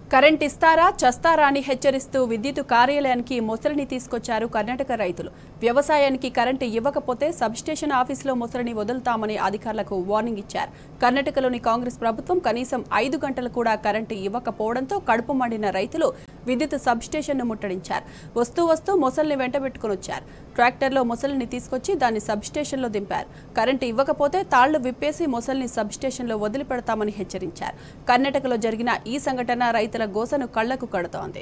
Current ఇస్తారా చస్తారా అని హెచ్చరిస్తూ విద్యుత్ కార్యాలయానికి మొసలిని తీసుకొచ్చారు కర్ణాటక రైతులు వ్యవసాయానికి కరెంటు ఇవ్వకపోతే సబ్స్టేషన్ ఆఫీసులో మొసలిని వదులుతామని అధికారులకు వార్నింగ్ ఇచ్చారు కర్ణాటకలోని కాంగ్రెస్ ప్రభుత్వం కనీసం ఐదు గంటలు కూడా కరెంటు ఇవ్వకపోవడంతో కడుపు మండిన రైతులు విద్యుత్ సబ్స్టేషన్ను ముట్టడించారు వస్తూ వస్తూ మొసలిని వెంటబెట్టుకుని వచ్చారు ట్రాక్టర్లో మొసలిని తీసుకొచ్చి దాన్ని సబ్స్టేషన్లో దింపారు కరెంటు ఇవ్వకపోతే తాళ్లు విప్పేసి మొసలిని సబ్స్టేషన్లో వదిలిపెడతామని హెచ్చరించారు కర్ణాటకలో జరిగిన ఈ సంఘటన రైతుల గోసను కళ్లకు కడుతోంది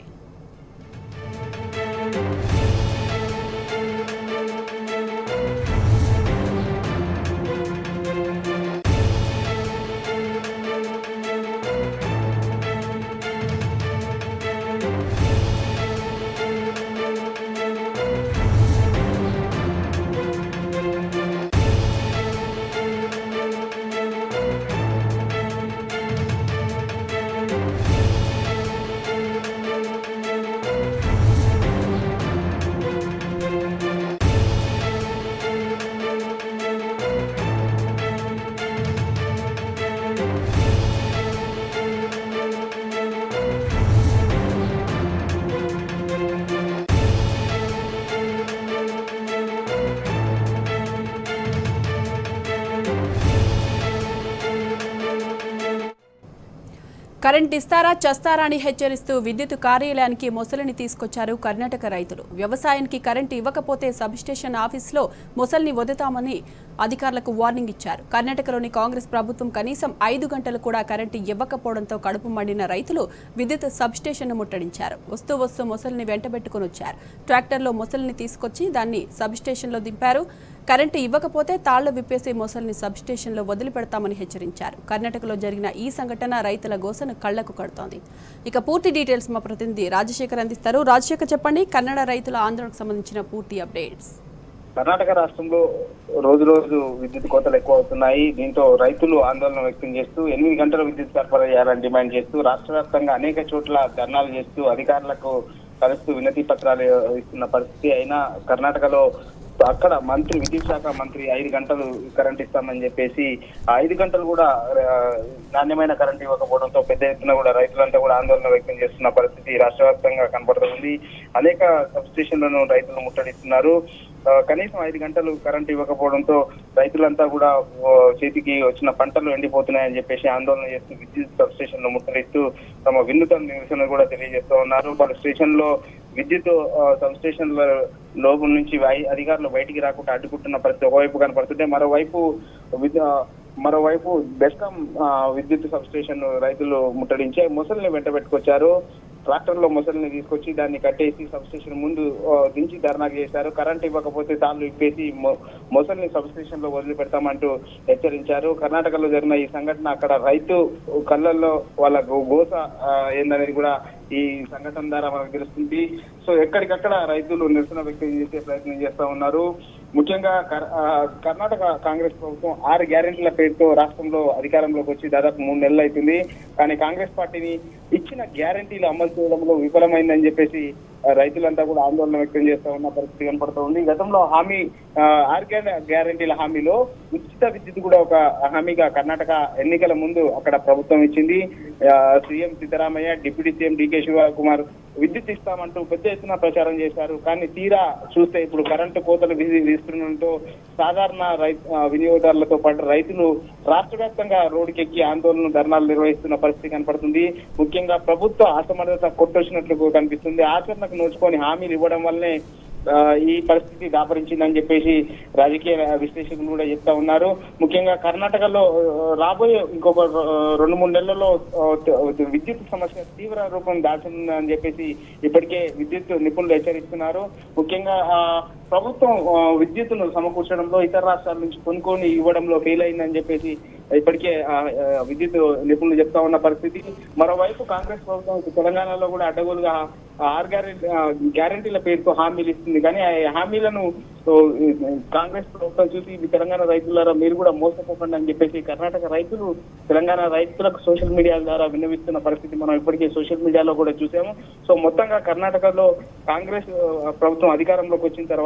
కరెంట్ ఇస్తారా చస్తారా అని హెచ్చరిస్తూ విద్యుత్ కార్యాలయానికి మొసలిని తీసుకొచ్చారు కర్ణాటక రైతులు వ్యవసాయానికి కరెంటు ఇవ్వకపోతే సబ్స్టేషన్ ఆఫీసులో మొసలిని వదుతామని అధికారులకు వార్నింగ్ ఇచ్చారు కర్ణాటకలోని కాంగ్రెస్ ప్రభుత్వం కనీసం ఐదు గంటలు కూడా కరెంటు ఇవ్వకపోవడంతో కడుపు మండిన రైతులు విద్యుత్ సబ్స్టేషన్ను ముట్టడించారు వస్తూ వస్తూ మొసలిని వెంటబెట్టుకుని వచ్చారు ట్రాక్టర్లో మొసలిని తీసుకొచ్చి దాన్ని సబ్స్టేషన్లో దింపారు కరెంటు ఇవ్వకపోతే తాళ్లు విప్పేసి మొసలిని సబ్స్టేషన్లో వదిలిపెడతామని హెచ్చరించారు కర్ణాటకలో జరిగిన ఈ సంఘటన రైతుల గోసను కళ్లకు కడుతోంది ఇక పూర్తి డీటెయిల్స్ మా ప్రతినిధి రాజశేఖర్ అందిస్తారు రాజశేఖర్ చెప్పండి కన్నడ రైతుల ఆందోళనకు సంబంధించిన పూర్తి అప్డేట్స్ కర్ణాటక రాష్ట్రంలో రోజు రోజు విద్యుత్ కోతలు ఎక్కువ అవుతున్నాయి దీంతో రైతులు ఆందోళన వ్యక్తం చేస్తూ ఎనిమిది గంటల విద్యుత్ సరఫరా చేయాలని డిమాండ్ చేస్తూ రాష్ట్ర వ్యాప్తంగా అనేక చోట్ల ధర్నాలు చేస్తూ అధికారులకు కలుస్తూ వినతి పత్రాలు ఇస్తున్న పరిస్థితి అయినా కర్ణాటకలో అక్కడ మంత్రి విద్యుత్ శాఖ మంత్రి ఐదు గంటలు కరెంట్ ఇస్తామని చెప్పేసి ఆ ఐదు గంటలు కూడా ఆ, నాణ్యమైన కరెంట్ ఇవ్వకపోవడంతో పెద్ద ఎత్తున కూడా రైతులంతా కూడా ఆందోళన వ్యక్తం చేస్తున్న పరిస్థితి రాష్ట్ర వ్యాప్తంగా కనబడుతుంది అనేక సబ్ స్టేషన్లను రైతులు ముట్టడిస్తున్నారు ఆ, కనీసం ఐదు గంటలు కరెంట్ ఇవ్వకపోవడంతో రైతులంతా కూడా ఓ, చేతికి వచ్చిన పంటలు ఎండిపోతున్నాయని చెప్పేసి ఆందోళన చేస్తూ విద్యుత్ సబ్ స్టేషన్ ముట్టడిస్తూ తమ వినూత్న నిరసన కూడా తెలియజేస్తూ ఉన్నారు వాళ్ళ స్టేషన్ లో విద్యుత్ ఆ, సబ్ స్టేషన్ల లోపల నుంచి వై- అధికారులు బయటికి రాకుండా అడ్డుకుంటున్న పరిస్థితి ఒకవైపు కనపడుతుంటే మరోవైపు విద్యు- ఆ, మరోవైపు బెస్కాం ఆ, విద్యుత్ సబ్ స్టేషన్ రైతులు ముట్టడించే ముసలిని వెంట పెట్టుకొచ్చారు ట్రాక్టర్ లో ముసలిని తీసుకొచ్చి దాన్ని కట్టేసి సబ్ స్టేషన్ ముందు ఆ, దించి ధర్నా చేశారు కరెంట్ ఇవ్వకపోతే తాళ్ళు ఇప్పేసి మొ- ముసలిని సబ్ స్టేషన్ లో వదిలిపెడతామంటూ హెచ్చరించారు కర్ణాటకలో జరిగిన ఈ సంఘటన అక్కడ రైతు కళ్ళల్లో వాళ్ళ గో- గోస ఆ, ఏందనేది కూడా ఈ సంఘటన ద్వారా మనకు తెలుస్తుంది సో ఎక్కడికక్కడ రైతులు నిరసన వ్యక్తం చేసే ప్రయత్నం చేస్తా ఉన్నారు ముఖ్యంగా కర్- ఆ, కర్ణాటక కాంగ్రెస్ ప్రభుత్వం ఆరు గ్యారెంటీల పేరుతో రాష్ట్రంలో అధికారంలోకి వచ్చి దాదాపు మూడు నెలలు అవుతుంది కానీ కాంగ్రెస్ పార్టీని ఇచ్చిన గ్యారెంటీలు అమలు చేయడంలో విఫలమైందని చెప్పేసి ఆ, రైతులంతా కూడా ఆందోళన వ్యక్తం చేస్తా ఉన్న పరిస్థితి కనపడుతూ ఉంది గతంలో హామీ ఆ, ఆరు గ్యార- గ్యారెంటీల హామీలో ఉచిత విద్యుత్ కూడా ఒక హామీగా కర్ణాటక ఎన్నికల ముందు అక్కడ ప్రభుత్వం ఇచ్చింది ఆ, CM Siddaramaiah deputy CM DK Shivakumar విద్యుత్ ఇస్తామంటూ పెద్ద ఎత్తున ప్రచారం చేశారు కానీ తీరా చూస్తే ఇప్పుడు కరెంటు కోతలు విధి విస్తుండటంతో సాధారణ రైతు ఆ, వినియోగదారులతో పాటు రైతులు రాష్ట్ర వ్యాప్తంగా రోడ్డుకెక్కి ఆందోళన ధర్నాలు నిర్వహిస్తున్న పరిస్థితి కనపడుతుంది ముఖ్యంగా ప్రభుత్వ అసమర్థత కొట్టొచ్చినట్లు కనిపిస్తుంది ఆచరణకు నోచుకొని హామీలు ఇవ్వడం వల్లనే ఆ, ఈ పరిస్థితి దాపరించిందని చెప్పేసి రాజకీయ విశ్లేషకులు కూడా చెప్తా ఉన్నారు ముఖ్యంగా కర్ణాటకలో ఆ, రాబోయే ఇంకొక ఆ, రెండు మూడు నెలల్లో ఆ, త- విద్యుత్ సమస్య తీవ్ర రూపం దాల్చిందని చెప్పేసి ఇప్పటికే విద్యుత్ నిపుణులు హెచ్చరిస్తున్నారు ముఖ్యంగా ఆ, ప్రభుత్వం ఆ, విద్యుత్తును సమకూర్చడంలో ఇతర రాష్ట్రాల నుంచి కొనుక్కొని ఇవ్వడంలో ఫెయిల్ అయిందని చెప్పేసి ఇప్పటికే ఆ, ఆ, విద్యుత్ నిపుణులు చెప్తా ఉన్న పరిస్థితి మరోవైపు కాంగ్రెస్ ప్రభుత్వం తెలంగాణలో కూడా అడ్డగోలుగా ఆ ఆరు గ్యారెంటీ గ్యారెంటీల పేరుతో హామీలు ఇస్తుంది కానీ ఆ హామీలను సో, ఈ కాంగ్రెస్ ప్రభుత్వం చూసి ఇది తెలంగాణ రైతులారా మీరు కూడా మోసపోకండి అని చెప్పేసి కర్ణాటక రైతులు తెలంగాణ రైతులకు సోషల్ మీడియా ద్వారా విన్నవిస్తున్న పరిస్థితి మనం ఇప్పటికే సోషల్ మీడియాలో కూడా చూసాము సో మొత్తంగా కర్ణాటకలో కాంగ్రెస్ ఆ, ప్రభుత్వం అధికారంలోకి వచ్చిన తర్వాత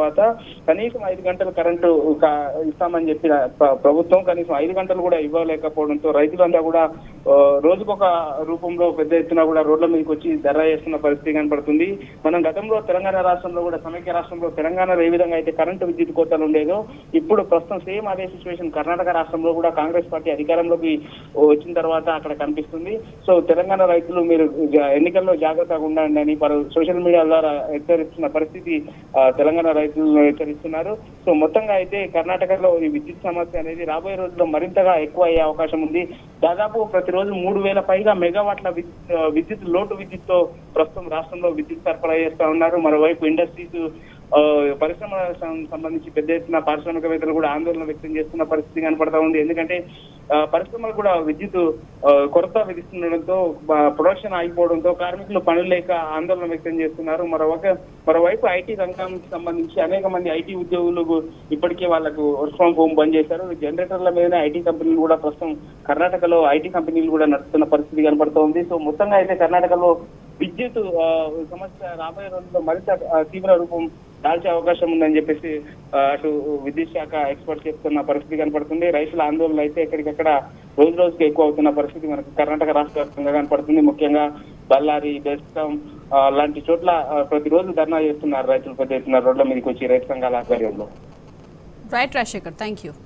తర్వాత కనీసం ఐదు గంటలు కరెంటు క- ఇస్తామని చెప్పిన ప్ర- ప్రభుత్వం కనీసం ఐదు గంటలు కూడా ఇవ్వలేకపోవడంతో రైతులంతా కూడా ఆ, రోజుకొక రూపంలో పెద్ద ఎత్తున కూడా రోడ్ల మీదకి వచ్చి ధర చేస్తున్న పరిస్థితి కనపడుతుంది మనం గతంలో తెలంగాణ రాష్ట్రంలో కూడా సమైక్య రాష్ట్రంలో తెలంగాణలో ఏ విధంగా అయితే కరెంటు విద్యుత్ కోతలు ఉండేదో ఇప్పుడు ప్రస్తుతం సేమ్ అదే సిచ్యువేషన్ కర్ణాటక రాష్ట్రంలో కూడా కాంగ్రెస్ పార్టీ అధికారంలోకి వచ్చిన తర్వాత అక్కడ కనిపిస్తుంది సో తెలంగాణ రైతులు మీరు జా- ఎన్నికల్లో జాగ్రత్తగా ఉండండి అని పలు సోషల్ మీడియా ద్వారా హెచ్చరిస్తున్న పరిస్థితి ఆ, తెలంగాణ రైతులను హెచ్చరిస్తున్నారు సో మొత్తంగా అయితే కర్ణాటకలో ఈ విద్యుత్ సమస్య అనేది రాబోయే రోజుల్లో మరింతగా ఎక్కువ అయ్యే అవకాశం ఉంది దాదాపు ప్రతిరోజు మూడు వేల పైగా మెగావాట్ల విద్యుత్ ఆ, విద్యుత్ లోటు విద్యుత్ తో ప్రస్తుతం రాష్ట్రంలో విద్యుత్ సరఫరా చేస్తా ఉన్నారు మరోవైపు ఇండస్ట్రీస్ ఆ, పరిశ్రమ సం- సంబంధించి పెద్ద ఎత్తున పారిశ్రామికవేత్తలు కూడా ఆందోళన వ్యక్తం చేస్తున్న పరిస్థితి కనపడతా ఉంది ఎందుకంటే ఆ, పరిశ్రమలు కూడా విద్యుత్ ఆ, కొరత విధిస్తుండడంతో బ- ప్రొడక్షన్ ఆగిపోవడంతో కార్మికులు పనులు లేక ఆందోళన వ్యక్తం చేస్తున్నారు మరోవైపు మరోవైపు ఐటీ రంగానికి సంబంధించి అనేక మంది ఐటీ ఉద్యోగులు ఇప్పటికే వాళ్ళకు వర్క్ ఫ్రమ్ హోమ్ బంద్ చేశారు జనరేటర్ల మీదనే ఐటీ కంపెనీలు కూడా ప్రస్తుతం కర్ణాటకలో ఐటీ కంపెనీలు కూడా నడుస్తున్న పరిస్థితి కనపడుతోంది సో మొత్తంగా అయితే కర్ణాటకలో విద్యుత్ ఆ, సమస్య రాబోయే రోజుల్లో మరింత ఆ, తీవ్ర రూపం దాల్చే అవకాశం ఉందని చెప్పేసి ఆ, అటు విద్యుత్ శాఖ ఎక్స్పర్ట్ చెప్తున్న పరిస్థితి కనపడుతుంది రైతుల ఆందోళన అయితే ఎక్కడికక్కడ రోజు రోజుకి ఎక్కువ అవుతున్న పరిస్థితి మనకు కర్ణాటక రాష్ట్ర వ్యాప్తంగా కనపడుతుంది ముఖ్యంగా బళ్ళారి బెస్తం ఆ, లాంటి చోట్ల ఆ, ప్రతిరోజు ధర్నా చేస్తున్నారు రైతులు పెద్ద ఎత్తున రోడ్ల మీదకి వచ్చి రైతు సంఘాల ఆధ్వర్యంలో right Rajasekhar thank you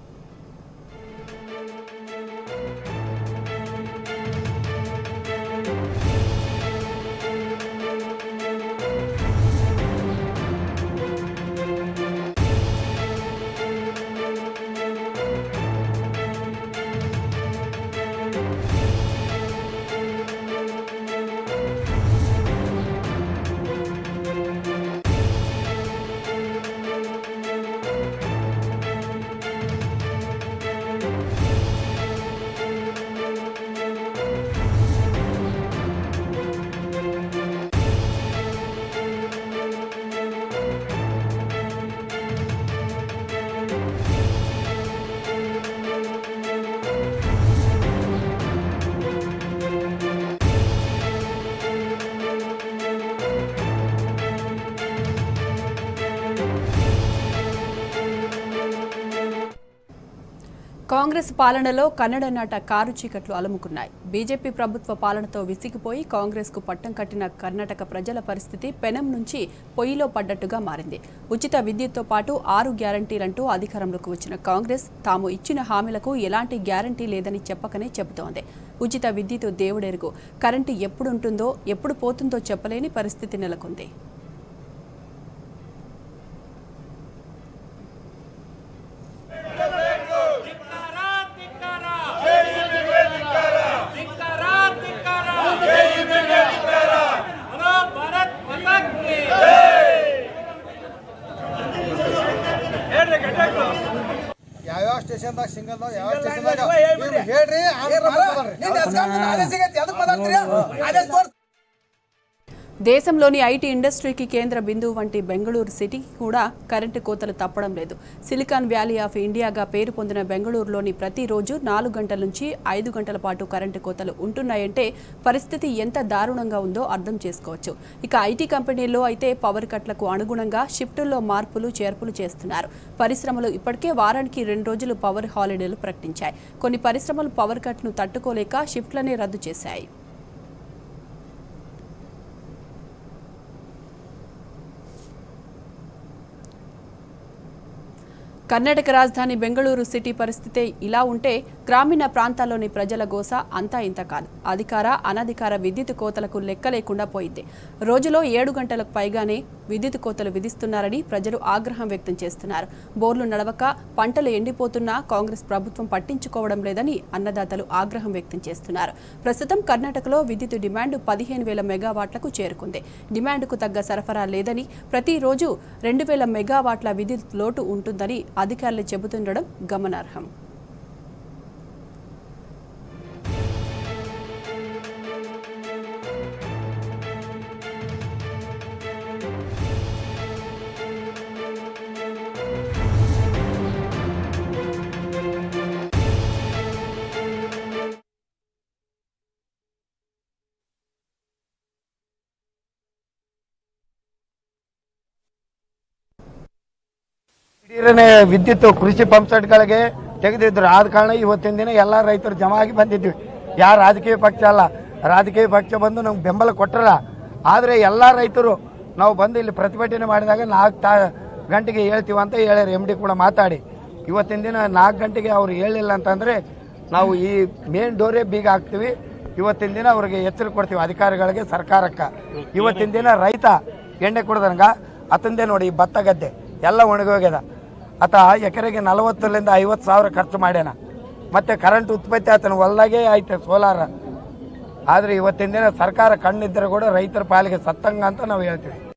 Congress పాలనలో కన్నడ నాట కారు చీకట్లు అలుముకున్నాయి బీజేపీ ప్రభుత్వ పాలనతో విసిగిపోయి కాంగ్రెస్ కు పట్టం కట్టిన కర్ణాటక ప్రజల పరిస్థితి పెనం నుంచి పొయ్యిలో పడ్డట్టుగా మారింది ఉచిత విద్యుత్తో పాటు ఆరు గ్యారంటీలంటూ అధికారంలోకి వచ్చిన కాంగ్రెస్ తాము ఇచ్చిన హామీలకు ఎలాంటి గ్యారంటీ లేదని చెప్పకనే చెబుతోంది ఉచిత విద్యుత్ దేవుడెరుగు కరెంటు ఎప్పుడుంటుందో ఎప్పుడు పోతుందో చెప్పలేని పరిస్థితి నెలకొంది ಧಿಕ್ಕಾರ ಧಿಕ್ಕಾರ ಧಿಕ್ಕಾರ ಧಿಕ್ಕಾರ ಹಲೋ ಭಾರತ್ ಮಾತಾ ಕಿ ಹೇಳ್ರಿ ಗಡ್ಡಗಳು ಯಾವ್ಯಾವ ಸ್ಟೇಷನ್ದಾಗ ಸಿಂಗಲ್ದಾಗ ಯಾವ ಸ್ಟೇಷನ್ದಾಗ ಲೈನ್ದಾಗ ಹೇಳ್ಬಿಡ್ರಿ. ನೀವು ಹೇಳ್ರಿ ಆಮೇಲೆ ಮಾತಾಡ್ರಿ. దేశంలోని ఐటీ ఇండస్ట్రీకి కేంద్ర బిందువు వంటి బెంగళూరు సిటీకి కూడా కరెంటు కోతలు తప్పడం లేదు సిలికాన్ వ్యాలీ ఆఫ్ ఇండియాగా పేరు పొందిన బెంగళూరులోని ప్రతిరోజు నాలుగు గంటల నుంచి ఐదు గంటల పాటు కరెంటు కోతలు ఉంటున్నాయంటే పరిస్థితి ఎంత దారుణంగా ఉందో అర్థం చేసుకోవచ్చు ఇక ఐటీ కంపెనీల్లో అయితే పవర్ కట్లకు అనుగుణంగా షిఫ్టుల్లో మార్పులు చేర్పులు చేస్తున్నారు పరిశ్రమలు ఇప్పటికే వారానికి రెండు రోజులు పవర్ హాలిడేలు ప్రకటించాయి కొన్ని పరిశ్రమలు పవర్ కట్ను తట్టుకోలేక షిఫ్ట్లనే రద్దు చేశాయి కర్ణాటక రాజధాని బెంగళూరు సిటీ పరిస్థితి ఇలా ఉంటే గ్రామీణ ప్రాంతాల్లోని ప్రజల గోస అంతా ఇంత కాదు అధికార అనధికార విద్యుత్ కోతలకు లెక్క లేకుండా పోయింది రోజులో ఏడు గంటలకు పైగానే విద్యుత్ కోతలు విధిస్తున్నారని ప్రజలు ఆగ్రహం వ్యక్తం చేస్తున్నారు బోర్లు నడవక పంటలు ఎండిపోతున్నా కాంగ్రెస్ ప్రభుత్వం పట్టించుకోవడం లేదని అన్నదాతలు ఆగ్రహం వ్యక్తం చేస్తున్నారు ప్రస్తుతం కర్ణాటకలో విద్యుత్ డిమాండ్ పదిహేను వేల మెగావాట్లకు చేరుకుంది డిమాండ్కు తగ్గ సరఫరా లేదని ప్రతిరోజు రెండు వేల మెగావాట్ల విద్యుత్ లోటు ఉంటుందని అధికారులు చెబుతుండడం గమనార్హం ನೀರಿನ ವಿದ್ಯುತ್ ಕೃಷಿ ಪಂಪ್ ಸೆಟ್ಗಳಿಗೆ ತೆಗೆದಿದ್ರು ಆದ ಕಾರಣ ಇವತ್ತಿನ ದಿನ ಎಲ್ಲ ರೈತರು ಜಮಾ ಆಗಿ ಬಂದಿದ್ವಿ ಯಾರು ರಾಜಕೀಯ ಪಕ್ಷ ಅಲ್ಲ ರಾಜಕೀಯ ಪಕ್ಷ ಬಂದು ನಮ್ಗೆ ಬೆಂಬಲ ಕೊಟ್ಟರ ಆದರೆ ಎಲ್ಲ ರೈತರು ನಾವು ಬಂದು ಇಲ್ಲಿ ಪ್ರತಿಭಟನೆ ಮಾಡಿದಾಗ ನಾಲ್ಕು ತಾ ಗಂಟೆಗೆ ಹೇಳ್ತೀವಿ ಅಂತ ಹೇಳ್ಯಾರ ಎಮ್ ಡಿ ಕೂಡ ಮಾತಾಡಿ ಇವತ್ತಿನ ದಿನ ನಾಲ್ಕು ಗಂಟೆಗೆ ಅವ್ರು ಹೇಳಿಲ್ಲ ಅಂತಂದರೆ ನಾವು ಈ ಮೇನ್ ಡೋರೇ ಬೀಗ ಹಾಕ್ತೀವಿ ಇವತ್ತಿನ ದಿನ ಅವ್ರಿಗೆ ಎಚ್ಚರ ಕೊಡ್ತೀವಿ ಅಧಿಕಾರಿಗಳಿಗೆ ಸರ್ಕಾರಕ್ಕೆ ಇವತ್ತಿನ ದಿನ ರೈತ ಎಣ್ಣೆ ಕುಡ್ದಂಗ ಅತಂದೆ ನೋಡಿ ಈ ಭತ್ತ ಗದ್ದೆ ಎಲ್ಲ ಒಣಗೋಗ್ಯದ ಆತ ಎಕರೆಗೆ ನಲವತ್ತರಿಂದ ಐವತ್ತು ಸಾವಿರ ಖರ್ಚು ಮಾಡ್ಯಾನ ಮತ್ತೆ ಕರೆಂಟ್ ಉತ್ಪತ್ತಿ ಆತನ ಹೊಲ್ದಾಗೆ ಐತೆ ಸೋಲಾರ ಆದರೆ ಇವತ್ತಿನ ದಿನ ಸರ್ಕಾರ ಕಣ್ಣಿದ್ದರೆ ಕೂಡ ರೈತರ ಪಾಲಿಗೆ ಸತ್ತಂಗ ಅಂತ ನಾವು ಹೇಳ್ತೀವಿ